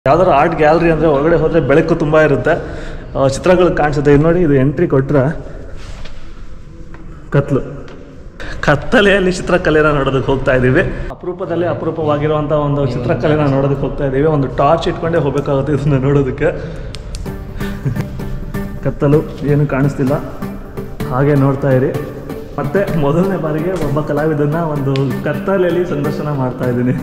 ಯಾವ್ದಾದ್ರು art gallery ಅಂದರೆ ಒಳಗಡೆ ಹೋದರೆ ಬೆಳಕು ತುಂಬ ಇರುತ್ತೆ ಆ, ಚಿತ್ರಗಳು ಕಾಣಿಸುತ್ತೆ ಇದು ನೋಡಿ ಇದು ಎಂಟ್ರಿ ಕೊಟ್ಟರೆ ಕತ್ಲು ಕತ್ತಲೆಯಲ್ಲಿ ಚಿತ್ರಕಲೆನ ನೋಡೋದಕ್ಕೆ ಹೋಗ್ತಾ ಇದ್ದೀವಿ ಅಪರೂಪದಲ್ಲಿ ಅಪರೂಪವಾಗಿರುವಂಥ ಒಂದು ಚಿತ್ರಕಲೆನ ನೋಡೋದಕ್ಕೆ ಹೋಗ್ತಾ ಇದ್ದೀವಿ ಒಂದು ಟಾರ್ಚ್ ಇಟ್ಕೊಂಡೇ ಹೋಗಬೇಕಾಗುತ್ತೆ ಇದನ್ನ ನೋಡೋದಕ್ಕೆ ಕತ್ತಲು ಏನು ಕಾಣಿಸ್ತಿಲ್ಲ ಹಾಗೆ ನೋಡ್ತಾ ಇರಿ ಮತ್ತೆ ಮೊದಲನೇ ಬಾರಿಗೆ ಒಬ್ಬ ಕಲಾವಿದನ್ನ ಒಂದು ಕತ್ತಲೆಯಲ್ಲಿ ಸಂದರ್ಶನ ಮಾಡ್ತಾ ಇದ್ದೀನಿ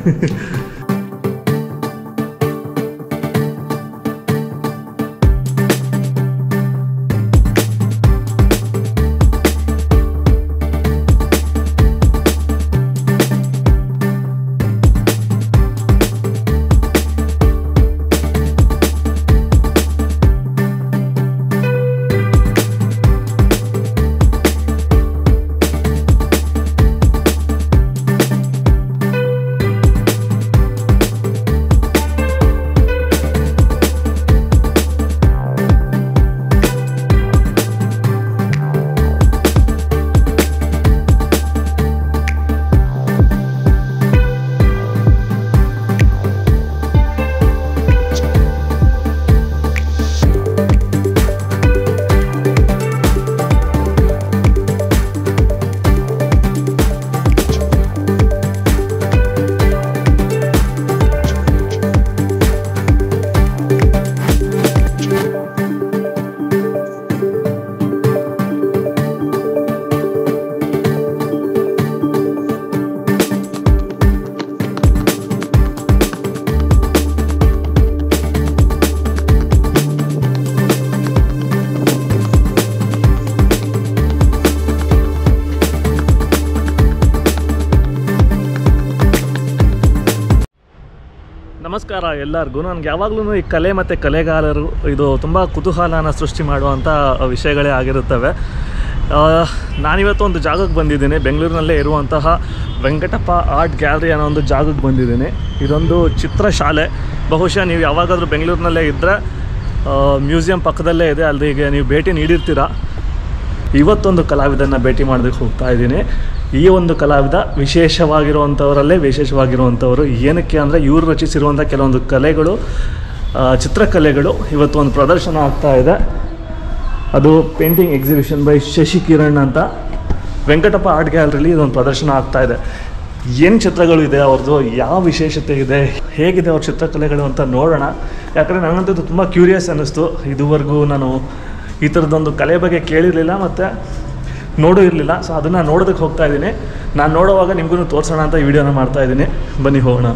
ನಮಸ್ಕಾರ ಎಲ್ಲರಿಗೂ ನನಗೆ ಯಾವಾಗಲೂ ಈ ಕಲೆ ಮತ್ತು ಕಲೆಗಾರರು ಇದು ತುಂಬ ಕುತೂಹಲನ ಸೃಷ್ಟಿ ಮಾಡುವಂಥ ವಿಷಯಗಳೇ ಆಗಿರುತ್ತವೆ ಆ, ನಾನಿವತ್ತು ಒಂದು ಜಾಗಕ್ಕೆ ಬಂದಿದ್ದೀನಿ ಬೆಂಗಳೂರಿನಲ್ಲೇ ಇರುವಂತಹ ವೆಂಕಟಪ್ಪ ಆರ್ಟ್ ಗ್ಯಾಲರಿ ಅನ್ನೋ ಒಂದು ಜಾಗಕ್ಕೆ ಬಂದಿದ್ದೀನಿ ಇದೊಂದು ಚಿತ್ರಶಾಲೆ ಬಹುಶಃ ನೀವು ಯಾವಾಗಾದರೂ ಬೆಂಗಳೂರಿನಲ್ಲೇ ಇದ್ದರೆ ಮ್ಯೂಸಿಯಂ ಪಕ್ಕದಲ್ಲೇ ಇದೆ ಅಲ್ಲಿಗೆ ನೀವು ಭೇಟಿ ನೀಡಿರ್ತೀರ ಇವತ್ತೊಂದು ಕಲಾವಿದನ ಭೇಟಿ ಮಾಡೋದಕ್ಕೆ ಹೋಗ್ತಾ ಇದ್ದೀನಿ ಈ ಒಂದು ಕಲಾವಿದ ವಿಶೇಷವಾಗಿರುವಂಥವರಲ್ಲೇ ವಿಶೇಷವಾಗಿರುವಂಥವರು ಏನಕ್ಕೆ ಅಂದರೆ ಇವರು ರಚಿಸಿರುವಂಥ ಕೆಲವೊಂದು ಕಲೆಗಳು ಆ, ಚಿತ್ರಕಲೆಗಳು ಇವತ್ತು ಒಂದು ಪ್ರದರ್ಶನ ಆಗ್ತಾ ಇದೆ ಅದು painting exhibition by Shashi Kiran ಅಂತ ವೆಂಕಟಪ್ಪ ಆರ್ಟ್ ಗ್ಯಾಲರಿಲಿ ಇದೊಂದು ಪ್ರದರ್ಶನ ಆಗ್ತಾ ಇದೆ ಏನು ಚಿತ್ರಗಳು ಇದೆ ಅವ್ರದ್ದು ಯಾವ ವಿಶೇಷತೆ ಇದೆ ಹೇಗಿದೆ ಅವ್ರ ಚಿತ್ರಕಲೆಗಳು ಅಂತ ನೋಡೋಣ ಯಾಕಂದರೆ ನನಗಂತೂ ಇದು ತುಂಬ ಕ್ಯೂರಿಯಸ್ ಅನ್ನಿಸ್ತು ಇದುವರೆಗೂ ನಾನು ಈ ಥರದ್ದೊಂದು ಕಲೆ ಬಗ್ಗೆ ಕೇಳಿರಲಿಲ್ಲ ಮತ್ತು ನೋಡೂ ಇರಲಿಲ್ಲ ಸೊ ಅದನ್ನು ನೋಡೋದಕ್ಕೆ ಹೋಗ್ತಾ ಇದ್ದೀನಿ ನಾನು ನೋಡೋವಾಗ ನಿಮಗೂ ತೋರಿಸೋಣ ಅಂತ ಈ ವಿಡಿಯೋನ ಮಾಡ್ತಾ ಇದ್ದೀನಿ ಬನ್ನಿ ಹೋಗೋಣ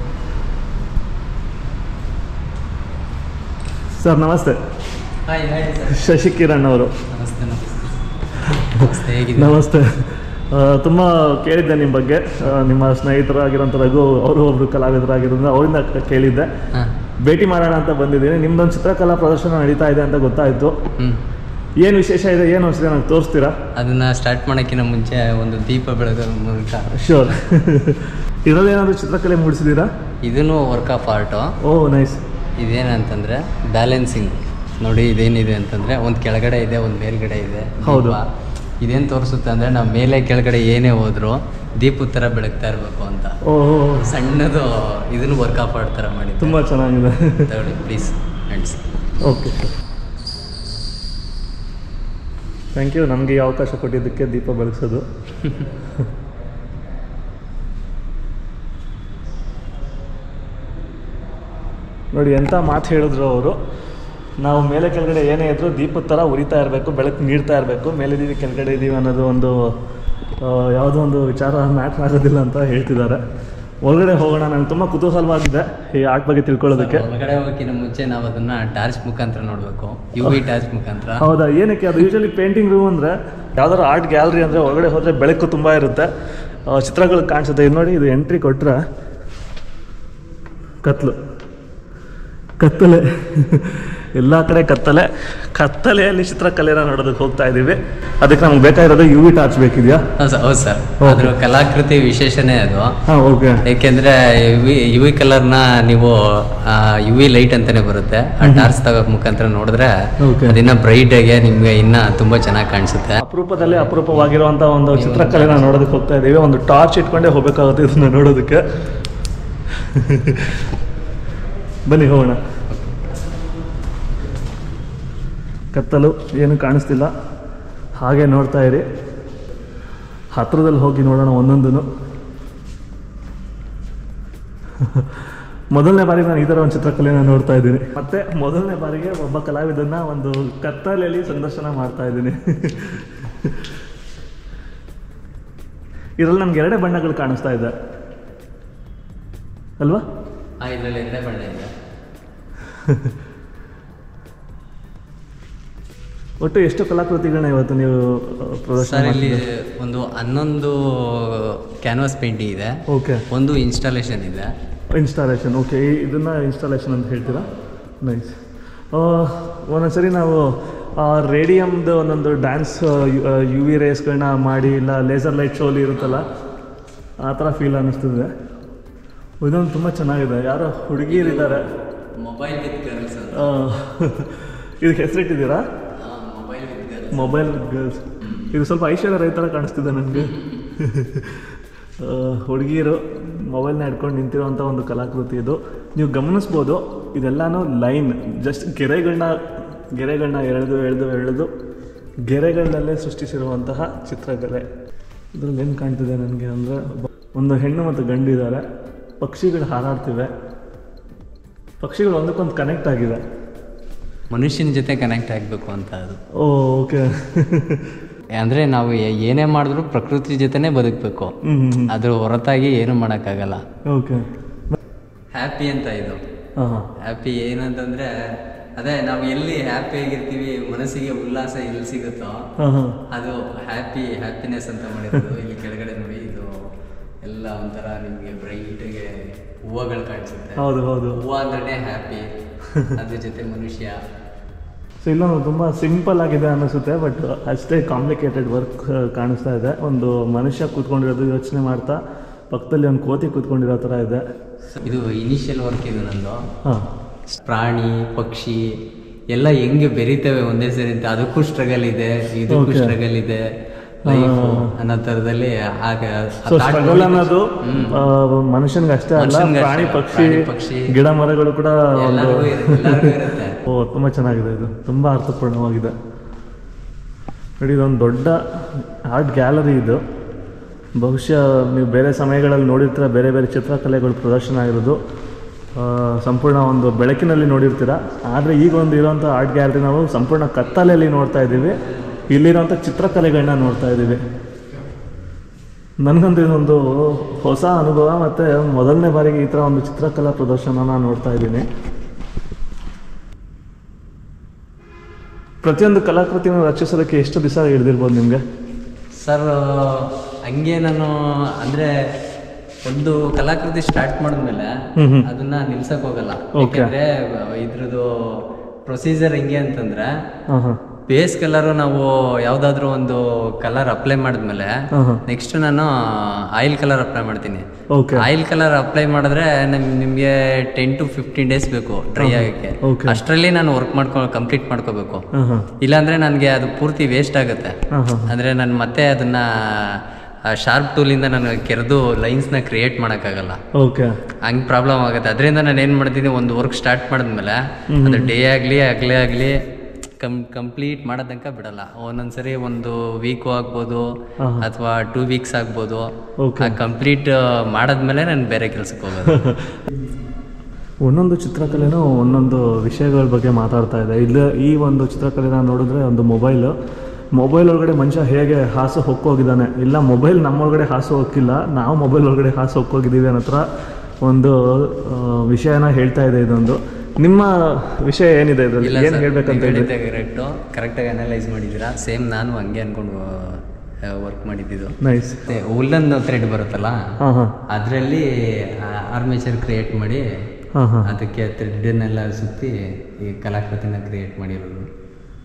ಸರ್ ನಮಸ್ತೆ hi hi sir Shashi Kiran ಅವರು ನಮಸ್ತೆ ನಮಸ್ತೆ ನಮಸ್ತೆ ಹೇಗಿದೆ ನಮಸ್ತೆ ತುಂಬ ಕೇಳಿದ್ದೆ ನಿಮ್ಮ ಬಗ್ಗೆ ಆ, ನಿಮ್ಮ ಸ್ನೇಹಿತರಾಗಿರೋಂಥ ರಘು ಅವರು ಒಬ್ಬರು ಕಲಾವಿದರಾಗಿರೋದ್ರಿಂದ ಅವರಿಂದ ಕ- ಕೇಳಿದ್ದೆ ಹಾಂ ಭೇಟಿ ಮಾಡೋಣ ಅಂತ ಬಂದಿದ್ದೀನಿ ನಿಮ್ದೊಂದು ಚಿತ್ರಕಲಾ ಪ್ರದರ್ಶನ ನಡೀತಾ ಇದೆ ಅಂತ ಗೊತ್ತಾಯಿತು ಹ್ಞೂ ಏನು ವಿಶೇಷ ಇದೆ ಏನು ಅನಿಸಿದೆ ನನಗೆ ತೋರಿಸ್ತೀರಾ ಅದನ್ನು ಸ್ಟಾರ್ಟ್ ಮಾಡೋಕ್ಕಿಂತ ಮುಂಚೆ ಒಂದು ದೀಪ ಬೆಳಗೋದ್ರ ಮೂಲಕ ಶೋರ್ ಇದರಲ್ಲೇನಾದರೂ ಚಿತ್ರಕಲೆ ಮೂಡಿಸಿದ್ದೀರಾ ಇದೂ work of art oh nice ಇದೇನಂತಂದರೆ ಬ್ಯಾಲೆನ್ಸಿಂಗ್ ನೋಡಿ ಇದೇನಿದೆ ಅಂತಂದರೆ ಒಂದು ಕೆಳಗಡೆ ಇದೆ ಒಂದು ಮೇಲ್ಗಡೆ ಇದೆ ಹೌದು. ದೀಪ. ಇದೇನು ತೋರಿಸುತ್ತೆ ಅಂದರೆ ನಾವು ಮೇಲೆ ಕೆಳಗಡೆ ಏನೇ ಹೋದರೂ ದೀಪದ ಥರ ಬೆಳಗ್ತಾ ಇರಬೇಕು ಅಂತ ಓ ಸಣ್ಣದು ಇದನ್ನು ವರ್ಕ್ ಆಫ್ ಆರ್ಟ್ ಥರ ಮಾಡಿದ್ದು ತುಂಬ ಚೆನ್ನಾಗಿದೆ ತಗೊಳ್ಳಿ please friends okay sir thank you ನಮಗೆ ಈ ಅವಕಾಶ ಕೊಟ್ಟಿದ್ದಕ್ಕೆ ದೀಪ ಬೆಳಗ್ಸೋದು ನೋಡಿ ಎಂಥ ಮಾತು ಹೇಳಿದ್ರು ಅವರು ನಾವು ಮೇಲೆ ಕೆಳಗಡೆ ಏನೇ ಇದ್ರೂ ದೀಪದ ಥರ ಉರಿತಾ ಇರಬೇಕು ಬೆಳಕು ನೀಡ್ತಾ ಇರಬೇಕು ಮೇಲಿದ್ದೀವಿ ಕೆಳಗಡೆ ಇದ್ದೀವಿ ಅನ್ನೋದು ಒಂದು ಆ, ಯಾವುದೋ ಒಂದು ವಿಚಾರ ಮ್ಯಾಟ್ರ್ ಆಗೋದಿಲ್ಲ ಅಂತ ಹೇಳ್ತಿದ್ದಾರೆ ಒಳಗಡೆ ಹೋಗೋಣ ನಂಗೆ ತುಂಬ ಕುತೂಹಲವಾಗಿದೆ ಈ ಆರ್ಟ್ ಬಗ್ಗೆ ತಿಳ್ಕೊಳ್ಳೋದಕ್ಕೆ ಒಳಗಡೆ ಹೋಗೋಕ್ಕಿಂತ ಮುಂಚೆ ನಾವು ಅದನ್ನು ಟಾರ್ಚ್ ಮುಖಾಂತರ ನೋಡಬೇಕು ಯು ವಿ ಟಾರ್ಚ್ ಮುಖಾಂತರ ಹೌದಾ ಏನಕ್ಕೆ ಅದು ಯೂಶಲಿ ಪೇಂಟಿಂಗ್ ರೂಮ್ ಅಂದರೆ ಯಾವ್ದಾದ್ರು ಆರ್ಟ್ ಗ್ಯಾಲರಿ ಅಂದರೆ ಒಳಗಡೆ ಹೋದರೆ ಬೆಳಕು ತುಂಬ ಇರುತ್ತೆ ಆ, ಚಿತ್ರಗಳು ಕಾಣಿಸುತ್ತೆ ಇದು ನೋಡಿ ಇದು ಎಂಟ್ರಿ ಕೊಟ್ಟರೆ ಕತ್ಲು ಕತ್ತಲೆ ಎಲ್ಲ ಕಡೆ ಕತ್ತಲೆ ಕತ್ತಲೆಯಲ್ಲಿ ಚಿತ್ರಕಲೆನ ನೋಡೋದಕ್ಕೆ ಹೋಗ್ತಾ ಇದ್ದೀವಿ ಅದಕ್ಕೆ ನಮ್ಗೆ ಬೇಕಾಗಿರೋದು ಯು ವಿ ಟಾರ್ಚ್ ಬೇಕಿದೆಯಾ ಹೌದು ಹೌದು ಸರ್ Okay. ಅದ್ರ ಕಲಾಕೃತಿ ವಿಶೇಷನೇ ಅದು ಹಾಂ ಓಕೆ ಏಕೆಂದ್ರೆ ಯು ವಿ ಕಲರ್ನ ನೀವು ಯು ವಿ ಲೈಟ್ ಅಂತಾನೆ ಬರುತ್ತೆ ಆ ಟಾರ್ಚ್ ತಗೋಕ್ ಮುಖಾಂತರ ನೋಡಿದ್ರೆ Okay. ಅದಿನ್ನ ಬ್ರೈಟ್ ಆಗಿ ನಿಮ್ಗೆ ಇನ್ನ ತುಂಬಾ ಚೆನ್ನಾಗಿ ಕಾಣಿಸುತ್ತೆ ಅಪರೂಪದಲ್ಲಿ ಅಪರೂಪವಾಗಿರುವಂಥ ಒಂದು ಚಿತ್ರಕಲೆನ ನೋಡೋದಕ್ಕೆ ಹೋಗ್ತಾ ಇದ್ದೀವಿ ಒಂದು ಟಾರ್ಚ್ ಇಟ್ಕೊಂಡೇ ಹೋಗಬೇಕಾಗುತ್ತೆ ಇದನ್ನ ನೋಡೋದಕ್ಕೆ ಬನ್ನಿ ಹೋಗೋಣ ಕತ್ತಲು ಏನು ಕಾಣಿಸ್ತಿಲ್ಲ ಹಾಗೆ ನೋಡ್ತಾ ಇರಿ ಹತ್ರದಲ್ಲಿ ಹೋಗಿ ನೋಡೋಣ ಒಂದೊಂದನ್ನು ಮೊದಲನೇ ಬಾರಿ ನಾನು ಈ ಥರ ಒಂದು ಚಿತ್ರಕಲೆನ ನೋಡ್ತಾ ಇದ್ದೀನಿ ಮತ್ತೆ ಮೊದಲನೇ ಬಾರಿಗೆ ಒಬ್ಬ ಕಲಾವಿದನ್ನ ಒಂದು ಕತ್ತಲೆಯಲ್ಲಿ ಸಂದರ್ಶನ ಮಾಡ್ತಾ ಇದ್ದೀನಿ ಇದರಲ್ಲಿ ನಮ್ಗೆ ಎರಡೇ ಬಣ್ಣಗಳು ಕಾಣಿಸ್ತಾ ಇದೆ ಅಲ್ವಾ ಆ ಇದರಲ್ಲಿ ಎರಡೇ ಬಣ್ಣ ಇದೆ ಒಟ್ಟು ಎಷ್ಟು ಕಲಾಕೃತಿಗಳನ್ನ ಇವತ್ತು ನೀವು ಆ, ಪ್ರದರ್ಶನ ಸರ್ ಇಲ್ಲಿ ಮಾಡ್ತಿದ್ದೀರಾ? ಒಂದು ಹನ್ನೊಂದು ಕ್ಯಾನ್ವಾಸ್ ಪೇಂಟಿಂಗ್ ಇದೆ ಓಕೆ ಒಂದು ಇನ್ಸ್ಟಾಲೇಷನ್ ಇದೆ ಇನ್ಸ್ಟಾಲೇಷನ್ ಓಕೆ ಇದನ್ನ ಇನ್ಸ್ಟಾಲೇಷನ್ ಅಂತ ಹೇಳ್ತೀರಾ ನೈಸ್ ಒಂದೊಂದ್ಸರಿ ನಾವು ರೇಡಿಯಮ್ದು ಒಂದೊಂದು ಡ್ಯಾನ್ಸ್ ಯು ವಿ ರೇಸ್ಗಳನ್ನ ಮಾಡಿ ಇಲ್ಲ ಲೇಸರ್ ಲೈಟ್ ಶೋಲಿ ಇರುತ್ತಲ್ಲ ಆ ಥರ ಫೀಲ್ ಅನ್ನಿಸ್ತಿದೆ ಇದೊಂದು ತುಂಬ ಚೆನ್ನಾಗಿದೆ ಯಾರೋ ಹುಡುಗಿಯರಿದ್ದಾರೆ ಮೊಬೈಲ್ ವಿತ್ ಗರ್ಲ್ಸ್ ಆ, ಇದಕ್ಕೆ ಹೆಸರಿಟ್ಟಿದ್ದೀರಾ mobile with girls mobile with girls ಇದು ಸ್ವಲ್ಪ ಐಶ್ವರ್ಯ ರೈ ಥರ ಕಾಣಿಸ್ತಿದೆ ನನಗೆ ಹುಡುಗಿಯರು ಮೊಬೈಲ್ನ ಹಿಡ್ಕೊಂಡು ನಿಂತಿರೋಂಥ ಒಂದು ಕಲಾಕೃತಿ ಇದು ನೀವು ಗಮನಿಸ್ಬೋದು ಇದೆಲ್ಲನೂ ಲೈನ್ ಜಸ್ಟ್ ಗೆರೆಗಳನ್ನ ಗೆರೆಗಳನ್ನ ಎಳೆದು ಎಳೆದು ಎಳೆದು ಗೆರೆಗಳಲ್ಲೇ ಸೃಷ್ಟಿಸಿರುವಂತಹ ಚಿತ್ರಕಲೆ ಇದರಲ್ಲಿ ಏನು ಕಾಣ್ತಿದೆ ನನಗೆ ಅಂದರೆ ಒಂದು ಹೆಣ್ಣು ಮತ್ತು ಗಂಡು ಇದ್ದಾರೆ ಪಕ್ಷಿಗಳು ಹಾರಾಡ್ತಿವೆ ಪಕ್ಷಿಗಳು ಒಂದಕ್ಕೊಂದು ಕನೆಕ್ಟ್ ಆಗಿದೆ ಮನುಷ್ಯನ ಜೊತೆ ಕನೆಕ್ಟ್ ಆಗಬೇಕು ಅಂತ ಅದು ಓ ಓಕೆ ಅಂದರೆ ನಾವು ಏ- ಏನೇ ಮಾಡಿದ್ರು ಪ್ರಕೃತಿ ಜೊತೆನೇ ಬದುಕಬೇಕು ಹ್ಞೂ ಹ್ಞೂ ಅದ್ರ ಹೊರತಾಗಿ ಏನು ಮಾಡೋಕ್ಕಾಗಲ್ಲ ಓಕೆ ಹ್ಯಾಪಿ ಅಂತ ಇದು ಹಾಂ ಹಾಂ ಹ್ಯಾಪಿ ಏನಂತಂದ್ರೆ ಅದೇ ನಾವು ಎಲ್ಲಿ ಹ್ಯಾಪಿ ಆಗಿರ್ತೀವಿ ಮನಸ್ಸಿಗೆ ಉಲ್ಲಾಸ ಎಲ್ಲಿ ಸಿಗುತ್ತೋ ಹಾಂ ಹಾಂ ಅದು ಹ್ಯಾಪಿ ಹ್ಯಾಪಿನೆಸ್ ಅಂತ ಮಾಡಿರೋದು ಇಲ್ಲಿ ಕೆಳಗಡೆ ನೋಡಿ ಇದು ಎಲ್ಲ ಒಂಥರ ನಿಮಗೆ ಬ್ರೈಟ್ಗೆ ಹೂವಗಳು ಕಾಣಿಸುತ್ತೆ ಹೌದು ಹೌದು ಹೂವು ಅಂದ್ರೆ ಹ್ಯಾಪಿ ಅದ್ರ ಜೊತೆ ಮನುಷ್ಯ ಸೊ ಇಲ್ಲೊಂದು ತುಂಬ ಸಿಂಪಲ್ ಆಗಿದೆ ಅನ್ನಿಸುತ್ತೆ ಬಟ್ ಅಷ್ಟೇ ಕಾಂಪ್ಲಿಕೇಟೆಡ್ ವರ್ಕ್ ಕಾಣಿಸ್ತಾ ಇದೆ ಒಂದು ಮನುಷ್ಯ ಕೂತ್ಕೊಂಡಿರೋದು ಯೋಚನೆ ಮಾಡ್ತಾ ಪಕ್ಕದಲ್ಲಿ ಒಂದು ಕೋತಿ ಕೂತ್ಕೊಂಡಿರೋ ಥರ ಇದೆ ಇದು ಇನಿಷಿಯಲ್ ವರ್ಕ್ ಇದು ನಂದು ಹಾಂ ಪ್ರಾಣಿ ಪಕ್ಷಿ ಎಲ್ಲ ಹೆಂಗೆ ಬೆರೀತವೆ ಒಂದೇ ಸರಿ ಅಂತ ಅದಕ್ಕೂ ಸ್ಟ್ರಗಲ್ ಇದೆ ಇದಕ್ಕೂ Okay. ಸ್ಟ್ರಗಲ್ ಇದೆ ಲೈಫ್ ಅನ್ನೋ ಥರದಲ್ಲಿ ಆಗ ಆ ಸೊ thought ಸ್ಟ್ರಗಲ್ ನೋಡಿ- ಅನ್ನೋದು ಹ್ಮ್. ಆ, ಮನುಷ್ಯನ್ಗೆ ಅಷ್ಟೇ ಅಲ್ಲ ಮನುಷ್ಯನ್ಗೆ ಪ್ರಾಣಿ ಅಷ್ಟೇ, ಪಕ್ಷಿ ಪ್ರಾಣಿ, ಪಕ್ಷಿ, ಗಿಡ ಮರಗಳು ಕೂಡ ಒಂದು ಎಲ್ಲರಿಗೂ ಇರು- ಎಲ್ಲರಿಗೂ ಇರುತ್ತೆ ಓ ತುಂಬ ಚೆನ್ನಾಗಿದೆ ಇದು ತುಂಬ ಅರ್ಥಪೂರ್ಣವಾಗಿದೆ ನೋಡಿ ಇದೊಂದು ದೊಡ್ಡ ಆರ್ಟ್ ಗ್ಯಾಲರಿ ಇದು ಬಹುಶಃ ನೀವು ಬೇರೆ ಸಮಯಗಳಲ್ಲಿ ನೋಡಿರ್ತೀರ ಬೇರೆ ಬೇರೆ ಚಿತ್ರಕಲೆಗಳು ಪ್ರದರ್ಶನ ಆಗಿರೋದು ಆ, ಸಂಪೂರ್ಣ ಒಂದು ಬೆಳಕಿನಲ್ಲಿ ನೋಡಿರ್ತೀರ ಆದರೆ ಈಗ ಒಂದು ಇರೋಂಥ ಆರ್ಟ್ ಗ್ಯಾಲರಿ ನಾವು ಸಂಪೂರ್ಣ ಕತ್ತಲೆಯಲ್ಲಿ ನೋಡ್ತಾ ಇದ್ದೀವಿ ಇಲ್ಲಿರೋಂಥ ಚಿತ್ರಕಲೆಗಳನ್ನ ನೋಡ್ತಾ ಇದ್ದೀವಿ ನನಗಂತೂ ಇದೊಂದು ಹೊಸ ಅನುಭವ ಮತ್ತು ಮೊದಲನೇ ಬಾರಿಗೆ ಈ ಥರ ಒಂದು ಚಿತ್ರಕಲಾ ಪ್ರದರ್ಶನನ ನೋಡ್ತಾ ಇದ್ದೀನಿ ಪ್ರತಿಯೊಂದು ಕಲಾಕೃತಿಯನ್ನು ರಚಿಸೋದಕ್ಕೆ ಎಷ್ಟು ದಿವಸ ಹಿಡಿದಿರ್ಬೋದು ನಿಮಗೆ ಸರ್ ಹಂಗೆ ನಾನು ಅಂದ್ರೆ ಒಂದು ಕಲಾಕೃತಿ ಸ್ಟಾರ್ಟ್ ಮಾಡಿದ್ಮೇಲೆ ಹ್ಮ್ ಹ್ಮ್. ಅದನ್ನ ನಿಲ್ಸಕ್ ಹೋಗಲ್ಲ Okay. ಯಾಕಂದ್ರೆ ಇದ್ರದ್ದು ಪ್ರೊಸೀಜರ್ ಹೆಂಗೆ ಅಂತಂದ್ರೆ ಹಾಂ ಹಾಂ ಬೇಸ್ ಕಲರು ನಾವು ಯಾವ್ದಾದ್ರು ಒಂದು ಕಲರ್ ಅಪ್ಲೈ ಮಾಡಿದ್ಮೇಲೆ ಹಾಂ ಹಾಂ ನೆಕ್ಸ್ಟ್ ನಾನು ಆಯಿಲ್ ಕಲರ್ ಅಪ್ಲೈ ಮಾಡ್ತೀನಿ ಓಕೆ ಆಯಿಲ್ ಕಲರ್ ಅಪ್ಲೈ ಮಾಡಿದ್ರೆ ನಮ್ ನಿಮಗೆ ಟೆನ್ ಟು ಫಿಫ್ಟೀನ್ ಡೇಸ್ ಬೇಕು ಡ್ರೈ ಆಗಕ್ಕೆ Okay. ಅಷ್ಟರಲ್ಲಿ ನಾನು ವರ್ಕ್ ಮಾಡ್ಕೊ ಕಂಪ್ಲೀಟ್ ಮಾಡ್ಕೋಬೇಕು ಹಾಂ ಹಾಂ ಇಲ್ಲಾಂದ್ರೆ ನನಗೆ ಅದು ಪೂರ್ತಿ ವೇಸ್ಟ್ ಆಗುತ್ತೆ ಹಾಂ ಹಾಂ ಅಂದರೆ ನಾನು ಮತ್ತೆ ಅದನ್ನ ಶಾರ್ಪ್ ಟೂಲಿಂದ ನಾನು ಕೆರೆದು ಲೈನ್ಸ್ನ ಕ್ರಿಯೇಟ್ ಮಾಡೋಕ್ಕಾಗಲ್ಲ ಓಕೆ ಹಂಗೆ ಪ್ರಾಬ್ಲಮ್ ಆಗುತ್ತೆ ಅದರಿಂದ ನಾನು ಏನು ಮಾಡ್ತೀನಿ ಒಂದು ವರ್ಕ್ ಸ್ಟಾರ್ಟ್ ಮಾಡಿದ್ಮೇಲೆ ಅದು ಡೇ ಆಗಲಿ ಆಗಲೇ ಆಗಲಿ ಕಮ್ ಕಂಪ್ಲೀಟ್ ಮಾಡೋ ತನಕ ಬಿಡಲ್ಲ ಒಂದೊಂದ್ಸರಿ ಒಂದು ವೀಕು ಆಗ್ಬೋದು ಹಾಂ ಅಥವಾ ಟೂ ವೀಕ್ಸ್ ಆಗ್ಬೋದು ಓಕೆ ಕಂಪ್ಲೀಟ್ ಮಾಡಾದ್ಮೇಲೆ ನಾನು ಬೇರೆ ಕೆಲ್ಸಕ್ಕೆ ಹೋಗೋದು ಒಂದೊಂದು ಚಿತ್ರಕಲೆನೂ ಒಂದೊಂದು ವಿಷಯಗಳ ಬಗ್ಗೆ ಮಾತಾಡ್ತಾ ಇದೆ ಇಲ್ಲಿ ಈ ಒಂದು ಚಿತ್ರಕಲೆನ ನೋಡಿದ್ರೆ ಒಂದು ಮೊಬೈಲು ಮೊಬೈಲ್ ಒಳಗಡೆ ಮನುಷ್ಯ ಹೇಗೆ ಹಾಸು ಹೊಕ್ಕೋಗಿದ್ದಾನೆ ಇಲ್ಲ ಮೊಬೈಲ್ ನಮ್ಮೊಳಗಡೆ ಹಾಸು ಹೊಕ್ಕಿಲ್ಲ ನಾವು ಮೊಬೈಲ್ ಒಳಗಡೆ ಹಾಸು ಹೊಕ್ಕೋಗಿದ್ದೀವಿ ಅನ್ನೋ ಥರ ಒಂದು ಆ, ವಿಷಯನ ಹೇಳ್ತಾ ಇದೆ ಇದೊಂದು ನಿಮ್ಮ ವಿಷಯ ಏನಿದೆ ಇದರಲ್ಲಿ ಏನು ಹೇಳ್ಬೇಕಂತ ಹೇಳಿ ಕರೆಕ್ಟು ಕರೆಕ್ಟಾಗಿ ಅನಲೈಸ್ ಮಾಡಿದ್ದೀರಾ ಸೇಮ್ ನಾನು ಹಂಗೆ ಅನ್ಕೊಂಡು ವರ್ಕ್ ಮಾಡಿದ್ದಿದ್ದು ನೈಸ್ ಮತ್ತೆ ಉಲ್ಲನ್ ಥ್ರೆಡ್ ಬರುತ್ತಲ್ಲ ಹಾಂ ಹಾಂ ಅದರಲ್ಲಿ ಆರ್ಮೇಚರ್ ಕ್ರಿಯೇಟ್ ಮಾಡಿ ಹಾಂ ಹಾಂ ಅದಕ್ಕೆ ಥ್ರೆಡ್ನೆಲ್ಲ ಸುತ್ತಿ ಈ ಕಲಾಕೃತಿನ ಕ್ರಿಯೇಟ್ ಮಾಡಿರೋದು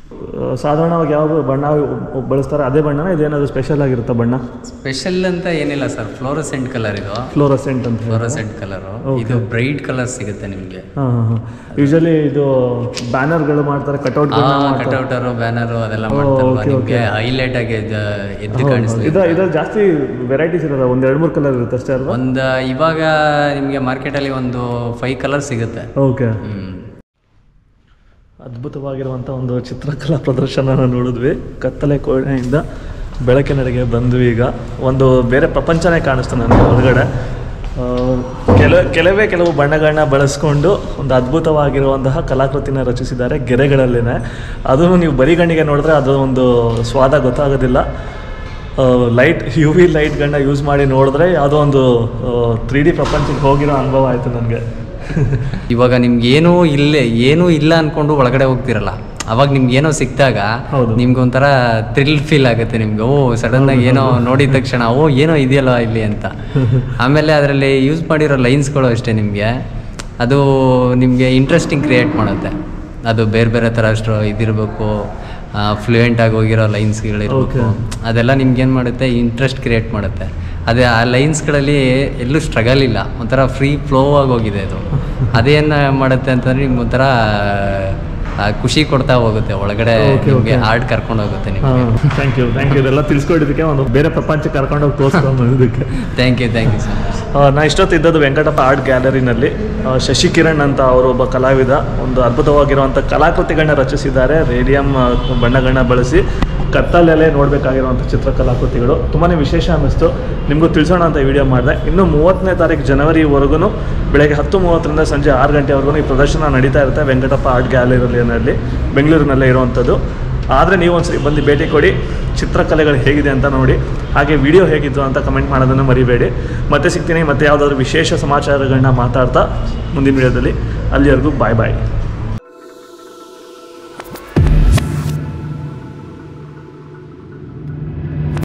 ಆ, ಸಾಧಾರಣವಾಗಿ ಯಾವ ಬಣ್ಣ ಬಳಸ್ತಾರೆ ಅದೇ ಬಣ್ಣನ ಇದೇನಾದರೂ ಸ್ಪೆಷಲ್ ಆಗಿರುತ್ತಾ ಬಣ್ಣ ಸ್ಪೆಷಲ್ ಅಂತ ಏನಿಲ್ಲ ಸರ್ ಫ್ಲೋರೋಸೆಂಟ್ ಕಲರ್ ಇದು ಫ್ಲೋರಸೆಂಟ್ ಅಂತ ಹೇಳಿ ಫ್ಲೋರೋಸೆಂಟ್ ಕಲರು ಇದು ಬ್ರೈಟ್ ಕಲರ್ ಸಿಗುತ್ತೆ ನಿಮಗೆ ಹಾಂ ಹಾಂ ಹಾಂ ಯೂಶಲಿ ಇದು ಬ್ಯಾನರ್ಗಳು ಮಾಡ್ತಾರೆ ಕಟೌಟ್ಗಳು ಕಟೌಟರು ಬ್ಯಾನರು ಅದೆಲ್ಲ ಮಾಡ್ತಾರಲ್ವಾ ನಿಮಗೆ ಹೈಲೈಟ್ ಆಗಿ ಎದ್ದು- ಎದ್ದು ಕಾಣಿಸ್ಲಿ ಇದು ಇದ್ರಲ್ಲಿ ಜಾಸ್ತಿ ವೆರೈಟೀಸ್ ಇರೋದ ಒಂದು ಎರಡು ಮೂರು ಕಲರ್ ಇರುತ್ತೆ ಅಷ್ಟೇ ಅಲ್ವಾ ಒಂದು ಇವಾಗ ನಿಮಗೆ ಮಾರ್ಕೆಟಲ್ಲಿ ಒಂದು ಫೈವ್ ಕಲರ್ ಸಿಗುತ್ತೆ ಓಕೆ ಹ್ಮ್. ಅದ್ಭುತವಾಗಿರುವಂಥ ಒಂದು ಚಿತ್ರಕಲಾ ಪ್ರದರ್ಶನ ನೋಡಿದ್ವಿ ಕತ್ತಲೆ ಕೋಣೆಯಿಂದ ಬೆಳಕಿನೆಡೆಗೆ ಬಂದ್ವಿ ಈಗ ಒಂದು ಬೇರೆ ಪ್ರಪಂಚನೇ ಕಾಣಿಸ್ತು ನನಗೆ ಹೊರಗಡೆ ಆ, ಕೆಲ ಕೆಲವೇ ಕೆಲವು ಬಣ್ಣಗಳನ್ನ ಬಳಸ್ಕೊಂಡು ಒಂದು ಅದ್ಭುತವಾಗಿರುವಂತಹ ಕಲಾಕೃತಿನ ರಚಿಸಿದ್ದಾರೆ ಗೆರೆಗಳಲ್ಲಿನೇ ಅದನ್ನು ನೀವು ಬರಿಗಣ್ಣಿಗೆ ನೋಡಿದ್ರೆ ಅದು ಒಂದು ಸ್ವಾದ ಗೊತ್ತಾಗೋದಿಲ್ಲ ಲೈಟ್ ಯು ವಿ ಲೈಟ್ಗಳನ್ನ ಯೂಸ್ ಮಾಡಿ ನೋಡಿದ್ರೆ ಯಾವುದೋ ಒಂದು ತ್ರೀ ಡಿ ಪ್ರಪಂಚಕ್ಕೆ ಹೋಗಿರೋ ಅನುಭವ ಆಯಿತು ನನಗೆ ಇವಾಗ ನಿಮ್ಗೆ ಏನೂ ಇಲ್ಲೇ ಏನೂ ಇಲ್ಲ ಅನ್ಕೊಂಡು ಒಳಗಡೆ ಹೋಗ್ತಿರಲ್ಲ ಅವಾಗ ನಿಮ್ಗೆ ಏನೋ ಸಿಕ್ಕಿದಾಗ ಹೌದು. ನಿಮ್ಗೆ ಒಂಥರ ಥ್ರಿಲ್ ಫೀಲ್ ಆಗುತ್ತೆ ನಿಮ್ಗೆ ಓ ಸಡನ್ ಆಗಿ ಏನೋ ನೋಡಿದ ತಕ್ಷಣ ಓ ಏನೋ ಇದೆಯಲ್ಲ ಇಲ್ಲಿ ಅಂತ ಆಮೇಲೆ ಅದರಲ್ಲಿ ಯೂಸ್ ಮಾಡಿರೋ ಲೈನ್ಸ್ಗಳು ಅಷ್ಟೇ ನಿಮಗೆ ಅದು ನಿಮಗೆ ಇಂಟ್ರೆಸ್ಟಿಂಗ್ ಕ್ರಿಯೇಟ್ ಮಾಡುತ್ತೆ ಅದು ಬೇರೆ ಬೇರೆ ಥರ ಅಷ್ಟು ಇದಿರಬೇಕು ಫ್ಲೂಯೆಂಟ್ ಆಗಿ ಹೋಗಿರೋ ಲೈನ್ಸ್ಗಳಿರ್ಬೇಕು ಅದೆಲ್ಲ ನಿಮ್ಗೆ ಏನು ಮಾಡುತ್ತೆ ಇಂಟ್ರೆಸ್ಟ್ ಕ್ರಿಯೇಟ್ ಮಾಡುತ್ತೆ ಅದೇ ಆ ಲೈನ್ಸ್ಗಳಲ್ಲಿ ಎಲ್ಲೂ ಸ್ಟ್ರಗಲ್ ಇಲ್ಲ ಒಂಥರ ಫ್ರೀ ಫ್ಲೋ ಆಗಿ ಹೋಗಿದೆ ಅದು ಅದೇನು ಮಾಡುತ್ತೆ ಅಂತಂದ್ರೆ ನಿಮ್ಗೆ ಒಂಥರ ಆ, ಖುಷಿ ಕೊಡ್ತಾ ಹೋಗುತ್ತೆ ಒಳಗಡೆ ನಿಮಗೆ ಆರ್ಟ್ ಕರ್ಕೊಂಡು ಹೋಗುತ್ತೆ ನಿಮಗೆ ಥ್ಯಾಂಕ್ ಯು ಥ್ಯಾಂಕ್ ಯು ಇದೆಲ್ಲ ತಿಳ್ಸ್ಕೊಟ್ಟಿದ್ದಕ್ಕೆ ಒಂದು ಬೇರೆ ಪ್ರಪಂಚಕ್ಕೆ ಕರ್ಕೊಂಡೋಗಿ ತೋರಿಸ್ಕೊಂಡು ಬಂದಿದ್ದಕ್ಕೆ thank you thank you so much ಆ, ನಾ ಇಷ್ಟೊತ್ತು ಇದ್ದದ್ದು ವೆಂಕಟಪ್ಪ ಆರ್ಟ್ ಗ್ಯಾಲರಿನಲ್ಲಿ ಆ, ಶಶಿ ಕಿರಣ್ ಅಂತ ಅವರು ಒಬ್ಬ ಕಲಾವಿದ ಒಂದು ಅದ್ಭುತವಾಗಿರುವಂಥ ಕಲಾಕೃತಿಗಳನ್ನ ರಚಿಸಿದ್ದಾರೆ ರೇಡಿಯಂ ಆ, ಬಣ್ಣಗಳನ್ನ ಬಳಸಿ ಕತ್ತಲಲ್ಲೇ ನೋಡಬೇಕಾಗಿರುವಂಥ ಚಿತ್ರಕಲಾಕೃತಿಗಳು ತುಂಬಾ ವಿಶೇಷ ಅನ್ನಿಸ್ತು ನಿಮಗೂ ತಿಳಿಸೋಣ ಅಂತ ವಿಡಿಯೋ ಮಾಡಿದೆ ಇನ್ನು ಮೂವತ್ತನೇ ತಾರೀಕು ಜನವರಿವರೆಗೂ ಬೆಳಗ್ಗೆ ಹತ್ತು ಮೂವತ್ತರಿಂದ ಸಂಜೆ ಆರು ಗಂಟೆವರೆಗೂ ಈ ಪ್ರದರ್ಶನ ನಡೀತಾ ಇರುತ್ತೆ ವೆಂಕಟಪ್ಪ ಆರ್ಟ್ ಗ್ಯಾಲರಿನಲ್ಲಿ ಬೆಂಗಳೂರಿನಲ್ಲೇ ಇರುವಂಥದ್ದು ಆದರೆ ನೀವು ಒಂದ್ಸರಿ ಬಂದು ಭೇಟಿ ಕೊಡಿ ಚಿತ್ರಕಲೆಗಳು ಹೇಗಿದೆ ಅಂತ ನೋಡಿ ಹಾಗೆ ವಿಡಿಯೋ ಹೇಗಿತ್ತು ಅಂತ ಕಮೆಂಟ್ ಮಾಡೋದನ್ನು ಮರಿಬೇಡಿ ಮತ್ತೆ ಸಿಗ್ತೀನಿ ಮತ್ತೆ ಯಾವುದಾದ್ರೂ ವಿಶೇಷ ಸಮಾಚಾರಗಳನ್ನ ಮಾತಾಡ್ತಾ ಮುಂದಿನ ವಿಡಿಯೋದಲ್ಲಿ ಅಲ್ಲಿವರೆಗೂ ಬಾಯ್ ಬಾಯ್